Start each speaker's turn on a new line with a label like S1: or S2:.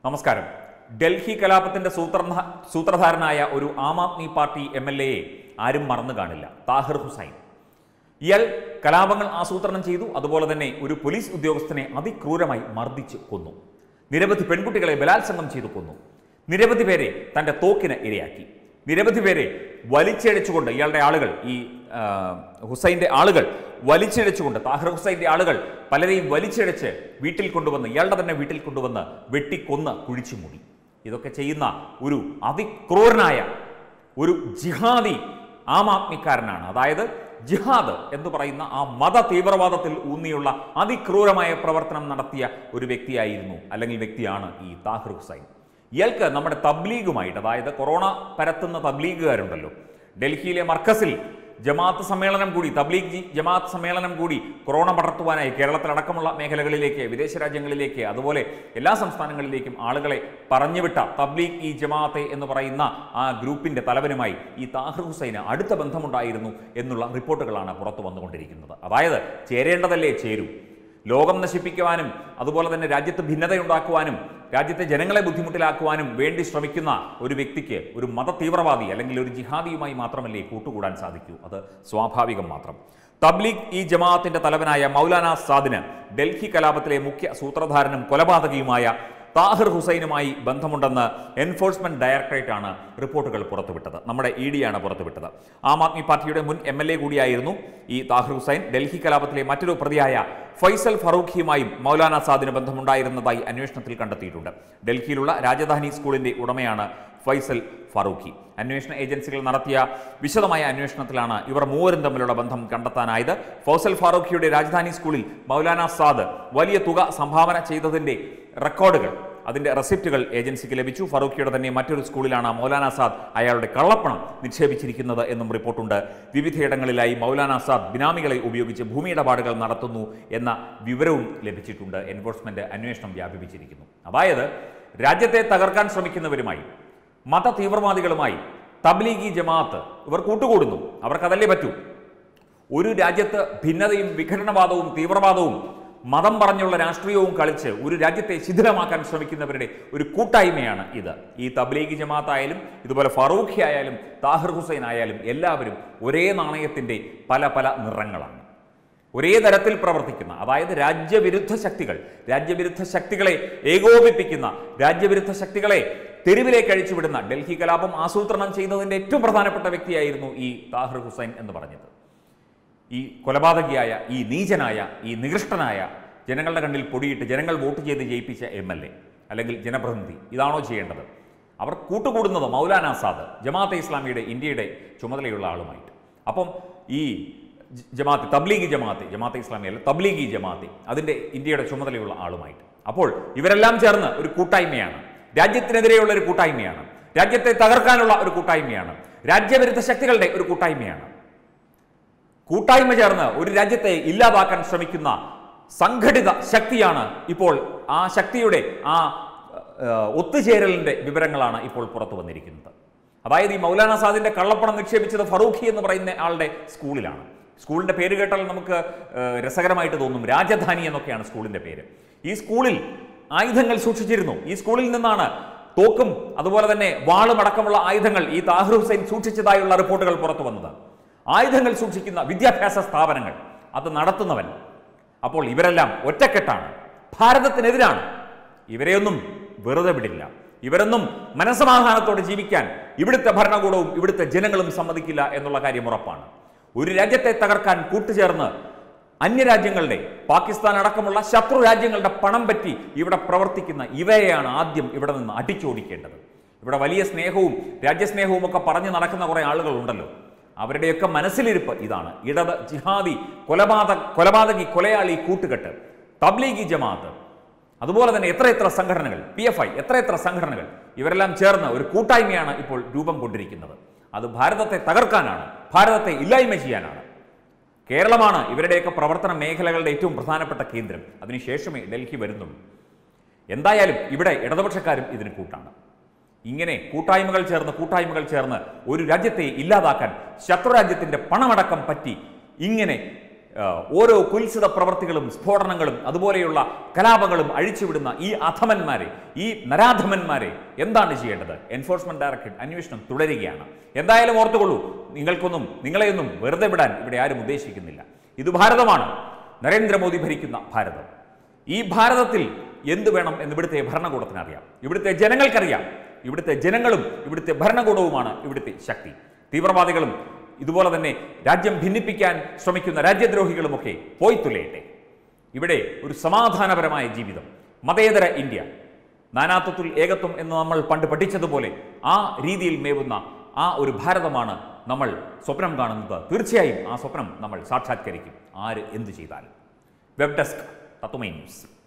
S1: നമസ്കാരം ഡൽഹി കലാപത്തിന്റെ സൂത്രധ സൂത്രധാരനായ ഒരു Aam Aadmi party M L എയെ ആരും മറന്നു കാണില്ല താഹിർ ഹുസൈൻ ഇയാൾ കലാപങ്ങൾ ആസൂത്രണം ചെയ്തു അതുപോലെ തന്നെ ഒരു പോലീസ് ഉദ്യോഗസ്ഥനെ അതിക്രൂരമായി മർദ്ദിച്ച് കൊന്നു നിരവധി പെൺകുട്ടികളെ ബലാത്സംഗം ചെയ്തു കൊന്നു നിരവധി പേരെ തന്റെ തോക്കിന് ഇരയാക്കി നിരവധി പേരെ വലിച്ചിഴച്ചുകൊണ്ട് ഇയാളുടെ ആളുകൾ ഈ ആ, ഹുസൈന്റെ ആളുകൾ വലിച്ചിഴച്ചുകൊണ്ട് താഹിർ ഹുസൈന്റെ ആളുകൾ പലരെയും വലിച്ചിഴച്ച് വീട്ടിൽ കൊണ്ടുവന്ന് ഇയാളുടെ തന്നെ വീട്ടിൽ കൊണ്ടുവന്ന് വെട്ടിക്കൊന്ന് കുഴിച്ചു മൂടി ഇതൊക്കെ ചെയ്യുന്ന ഒരു അതിക്രൂരനായ ഒരു ജിഹാദി ആം ആദ്മിക്കാരനാണ് അതായത് ജിഹാദ് എന്ന് പറയുന്ന ആ മത തീവ്രവാദത്തിൽ ഊന്നിയുള്ള അതിക്രൂരമായ പ്രവർത്തനം നടത്തിയ ഒരു വ്യക്തിയായിരുന്നു അല്ലെങ്കിൽ വ്യക്തിയാണ് ഈ താഹിർ ഹുസൈൻ ഇയാൾക്ക് നമ്മുടെ തബ്ലീഗുമായിട്ട് അതായത് കൊറോണ പരത്തുന്ന തബ്ലീഗുകാരുണ്ടല്ലോ ഡൽഹിയിലെ മർക്കസിൽ ജമാഅത്ത് സമ്മേളനം കൂടി തബ്ലീഗ് ജി- ജമാഅത്ത് സമ്മേളനം കൂടി കൊറോണ പടർത്തുവാനായി കേരളത്തിലടക്കമുള്ള മേഖലകളിലേക്ക് വിദേശ രാജ്യങ്ങളിലേക്ക് അതുപോലെ എല്ലാ സംസ്ഥാനങ്ങളിലേക്കും ആളുകളെ പറഞ്ഞുവിട്ട തബ്ലീഗ് ഈ ജമാഅത്തെ എന്ന് പറയുന്ന ആ ഗ്രൂപ്പിന്റെ തലവനുമായി ഈ താഹിർ ഹുസൈന് അടുത്ത ബന്ധമുണ്ടായിരുന്നു എന്നുള്ള റിപ്പോർട്ടുകളാണ് പുറത്തു വന്നുകൊണ്ടിരിക്കുന്നത് അതായത് ചേരേണ്ടതല്ലേ ചേരൂ ലോകം നശിപ്പിക്കുവാനും അതുപോലെ തന്നെ രാജ്യത്ത് ഭിന്നതയുണ്ടാക്കുവാനും രാജ്യത്തെ ജനങ്ങളെ ബുദ്ധിമുട്ടിലാക്കുവാനും വേണ്ടി ശ്രമിക്കുന്ന ഒരു വ്യക്തിക്ക് ഒരു മത തീവ്രവാദി അല്ലെങ്കിൽ ഒരു ജിഹാദിയുമായി മാത്രമല്ലേ കൂട്ടുകൂടാൻ സാധിക്കൂ അത് സ്വാഭാവികം മാത്രം തബ്ലീഗ് ഈ ജമാഅത്തിന്റെ തലവനായ മൗലാന സാദിന് ഡൽഹി കലാപത്തിലെ മുഖ്യ സൂത്രധാരനും കൊലപാതകിയുമായ താഹിർ ഹുസൈനുമായി ബന്ധമുണ്ടെന്ന് എൻഫോഴ്സ്മെന്റ് ഡയറക്ടറേറ്റ് ആണ് റിപ്പോർട്ടുകൾ പുറത്തുവിട്ടത് നമ്മുടെ ഇ ഡിയാണ് പുറത്തുവിട്ടത് ആം ആദ്മി പാർട്ടിയുടെ മുൻ എം എൽ എ കൂടിയായിരുന്നു ഈ താഹിർ ഹുസൈൻ ഡൽഹി കലാപത്തിലെ മറ്റൊരു പ്രതിയായ ഫൈസൽ ഫറൂഖിയുമായും മൗലാന സാദിന് ബന്ധമുണ്ടായിരുന്നതായി അന്വേഷണത്തിൽ കണ്ടെത്തിയിട്ടുണ്ട് ഡൽഹിയിലുള്ള രാജധാനി സ്കൂളിന്റെ ഉടമയാണ് ഫൈസൽ ഫറൂഖി അന്വേഷണ ഏജൻസികൾ നടത്തിയ വിശദമായ അന്വേഷണത്തിലാണ് ഇവർ മൂവരും തമ്മിലുള്ള ബന്ധം കണ്ടെത്താനായത് ഫൗസൽ ഫാറൂഖിയുടെ രാജധാനി സ്കൂളിൽ മൗലാന സാദ് വലിയ തുക സംഭാവന ചെയ്തതിന്റെ റെക്കോർഡുകൾ അതിന്റെ റെസിപ്റ്റുകൾ ഏജൻസിക്ക് ലഭിച്ചു ഫറൂഖിയുടെ തന്നെ മറ്റൊരു സ്കൂളിലാണ് മൗലാന സാദ് അയാളുടെ കള്ളപ്പണം നിക്ഷേപിച്ചിരിക്കുന്നത് എന്നും റിപ്പോർട്ടുണ്ട് വിവിധയിടങ്ങളിലായി മൗലാന സാദ് ബിനാമികളെ ഉപയോഗിച്ച് ഭൂമിയിടപാടുകൾ നടത്തുന്നു എന്ന വിവരവും ലഭിച്ചിട്ടുണ്ട് എൻഫോഴ്സ്മെന്റ് അന്വേഷണം വ്യാപിപ്പിച്ചിരിക്കുന്നു അതായത് രാജ്യത്തെ തകർക്കാൻ ശ്രമിക്കുന്നവരുമായി മത തീവ്രവാദികളുമായി തബ്ലീഗി ജമാഅത്ത് ഇവർ കൂട്ടുകൂടുന്നു അവർക്കതല്ലേ പറ്റൂ ഒരു രാജ്യത്ത് ഭിന്നതയും വിഘടനവാദവും തീവ്രവാദവും മതം പറഞ്ഞുള്ള രാഷ്ട്രീയവും കളിച്ച് ഒരു രാജ്യത്തെ ശിഥിലമാക്കാൻ ശ്രമിക്കുന്നവരുടെ ഒരു കൂട്ടായ്മയാണ് ഇത് ഈ തബ്ലീഗി ജമാഅത്ത് ആയാലും ഇതുപോലെ ഫറൂഖി ആയാലും താഹിർ ഹുസൈൻ ആയാലും എല്ലാവരും ഒരേ നാണയത്തിന്റെ പല പല നിറങ്ങളാണ് ഒരേ തരത്തിൽ പ്രവർത്തിക്കുന്ന അതായത് രാജ്യവിരുദ്ധ ശക്തികൾ രാജ്യവിരുദ്ധ ശക്തികളെ ഏകോപിപ്പിക്കുന്ന രാജ്യവിരുദ്ധ ശക്തികളെ തെരുവിലേക്ക് അഴിച്ചുവിടുന്ന ഡൽഹി കലാപം ആസൂത്രണം ചെയ്യുന്നതിന്റെ ഏറ്റവും പ്രധാനപ്പെട്ട വ്യക്തിയായിരുന്നു ഈ താഹിർ ഹുസൈൻ എന്ന് പറഞ്ഞത് ഈ കൊലപാതകിയായ ഈ നീചനായ ഈ നികൃഷ്ടനായ ജനങ്ങളുടെ കണ്ണിൽ പൊടിയിട്ട് ജനങ്ങൾ വോട്ട് ചെയ്ത് ജയിപ്പിച്ച എം എൽ എ അല്ലെങ്കിൽ ജനപ്രതിനിധി ഇതാണോ ചെയ്യേണ്ടത് അവർ കൂട്ടുകൂടുന്നത് മൗലാന ആസാദ് ജമാഅത്തെ ഇസ്ലാമിയുടെ ഇന്ത്യയുടെ ചുമതലയുള്ള ആളുമായിട്ട് അപ്പം ഈ ജ- ജമാഅത്ത് തബ്ലീഗി ജമാഅത്തെ ജമാഅത്തെ ഇസ്ലാമി അല്ല തബ്ലീഗി ജമാഅത്തെ അതിൻ്റെ ഇന്ത്യയുടെ ചുമതലയുള്ള ആളുമായിട്ട് അപ്പോൾ ഇവരെല്ലാം ചേർന്ന് ഒരു കൂട്ടായ്മയാണ് രാജ്യത്തിനെതിരെയുള്ള ഒരു കൂട്ടായ്മയാണ് രാജ്യത്തെ തകർക്കാനുള്ള ഒരു കൂട്ടായ്മയാണ് രാജ്യവിരുദ്ധ ശക്തികളുടെ ഒരു കൂട്ടായ്മയാണ് കൂട്ടായ്മ ചേർന്ന് ഒരു രാജ്യത്തെ ഇല്ലാതാക്കാൻ ശ്രമിക്കുന്ന സംഘടിത ശക്തിയാണ് ഇപ്പോൾ ആ ശക്തിയുടെ ആ ഏഹ്, ഒത്തുചേരലിന്റെ വിവരങ്ങളാണ് ഇപ്പോൾ പുറത്തു വന്നിരിക്കുന്നത് അതായത് ഈ മൗലാന സാദിന്റെ കള്ളപ്പണം നിക്ഷേപിച്ചത് ഫറൂഖി എന്ന് പറയുന്ന ആളുടെ സ്കൂളിലാണ് സ്കൂളിന്റെ പേര് കേട്ടാൽ നമുക്ക് ഏഹ്, രസകരമായിട്ട് തോന്നും രാജധാനി എന്നൊക്കെയാണ് സ്കൂളിന്റെ പേര് ഈ സ്കൂളിൽ ആയുധങ്ങൾ സൂക്ഷിച്ചിരുന്നു ഈ സ്കൂളിൽ നിന്നാണ് തോക്കും അതുപോലെ തന്നെ വാളും അടക്കമുള്ള ആയുധങ്ങൾ ഈ താഹിർ ഹുസൈൻ സൂക്ഷിച്ചതായുള്ള റിപ്പോർട്ടുകൾ പുറത്തു വന്നത് ആയുധങ്ങൾ സൂക്ഷിക്കുന്ന വിദ്യാഭ്യാസ സ്ഥാപനങ്ങൾ അത് നടത്തുന്നവൻ അപ്പോൾ ഇവരെല്ലാം ഒറ്റക്കെട്ടാണ് ഭാരതത്തിനെതിരാണ് ഇവരെയൊന്നും വെറുതെ വിടില്ല ഇവരൊന്നും മനസമാധാനത്തോടെ ജീവിക്കാൻ ഇവിടുത്തെ ഭരണകൂടവും ഇവിടുത്തെ ജനങ്ങളും സമ്മതിക്കില്ല എന്നുള്ള കാര്യം ഉറപ്പാണ് ഒരു രാജ്യത്തെ തകർക്കാൻ കൂട്ടുചേർന്ന് അന്യരാജ്യങ്ങളുടെ പാകിസ്ഥാൻ അടക്കമുള്ള ശത്രു രാജ്യങ്ങളുടെ പണം പറ്റി ഇവിടെ പ്രവർത്തിക്കുന്ന ഇവയെയാണ് ആദ്യം ഇവിടെ നിന്ന് അടിച്ചോടിക്കേണ്ടത് ഇവിടെ വലിയ സ്നേഹവും രാജ്യസ്നേഹവും ഒക്കെ പറഞ്ഞു നടക്കുന്ന കുറേ ആളുകളുണ്ടല്ലോ അവരുടെയൊക്കെ മനസ്സിലിരിപ്പ് ഇതാണ് ഇടത് ജിഹാദി കൊലപാതക കൊലപാതകി കൊലയാളി കൂട്ടുകെട്ട് തബ്ലീഗി ജമാഅത്ത് അതുപോലെ തന്നെ എത്ര എത്ര സംഘടനകൾ പി എഫ് ഐ എത്ര എത്ര സംഘടനകൾ ഇവരെല്ലാം ചേർന്ന് ഒരു കൂട്ടായ്മയാണ് ഇപ്പോൾ രൂപം കൊണ്ടിരിക്കുന്നത് അത് ഭാരതത്തെ തകർക്കാനാണ് ഭാരതത്തെ ഇല്ലായ്മ ചെയ്യാനാണ് കേരളമാണ് ഇവരുടെയൊക്കെ പ്രവർത്തന മേഖലകളുടെ ഏറ്റവും പ്രധാനപ്പെട്ട കേന്ദ്രം അതിനുശേഷമേ ഡൽഹി വരുന്നുള്ളൂ എന്തായാലും ഇവിടെ ഇടതുപക്ഷക്കാരും ഇതിന് കൂട്ടാണ് ഇങ്ങനെ കൂട്ടായ്മകൾ ചേർന്ന് കൂട്ടായ്മകൾ ചേർന്ന് ഒരു രാജ്യത്തെ ഇല്ലാതാക്കാൻ ശത്രുരാജ്യത്തിന്റെ പണമടക്കം പറ്റി ഇങ്ങനെ ആ, ഓരോ കുൽസിത പ്രവർത്തികളും സ്ഫോടനങ്ങളും അതുപോലെയുള്ള കലാപങ്ങളും അഴിച്ചുവിടുന്ന ഈ അധമന്മാരെ ഈ നരാധമന്മാരെ എന്താണ് ചെയ്യേണ്ടത് എൻഫോഴ്സ്മെന്റ് ഡയറക്ടറേറ്റ് അന്വേഷണം തുടരുകയാണ് എന്തായാലും ഓർത്തുകൊള്ളൂ നിങ്ങൾക്കൊന്നും നിങ്ങളെയൊന്നും വെറുതെ വിടാൻ ഇവിടെ ആരും ഉദ്ദേശിക്കുന്നില്ല ഇത് ഭാരതമാണ് നരേന്ദ്രമോദി ഭരിക്കുന്ന ഭാരതം ഈ ഭാരതത്തിൽ എന്ത് വേണം എന്ന് ഇവിടുത്തെ ഭരണകൂടത്തിന് അറിയാം ഇവിടുത്തെ ജനങ്ങൾക്കറിയാം ഇവിടുത്തെ ജനങ്ങളും ഇവിടുത്തെ ഭരണകൂടവുമാണ് ഇവിടുത്തെ ശക്തി തീവ്രവാദികളും ഇതുപോലെ തന്നെ രാജ്യം ഭിന്നിപ്പിക്കാൻ ശ്രമിക്കുന്ന രാജ്യദ്രോഹികളുമൊക്കെ പോയി തുലയട്ടെ ഇവിടെ ഒരു സമാധാനപരമായ ജീവിതം മതേതര ഇന്ത്യ നാനാത്വത്തിൽ ഏകത്വം എന്ന് നമ്മൾ പണ്ട് പഠിച്ചതുപോലെ ആ രീതിയിൽ മേവുന്ന ആ ഒരു ഭാരതമാണ് നമ്മൾ സ്വപ്നം കാണുന്നത് തീർച്ചയായും ആ സ്വപ്നം നമ്മൾ സാക്ഷാത്കരിക്കും ആര് എന്തു ചെയ്താലും വെബ് ഡെസ്ക് തത്വമൈ ന്യൂസ്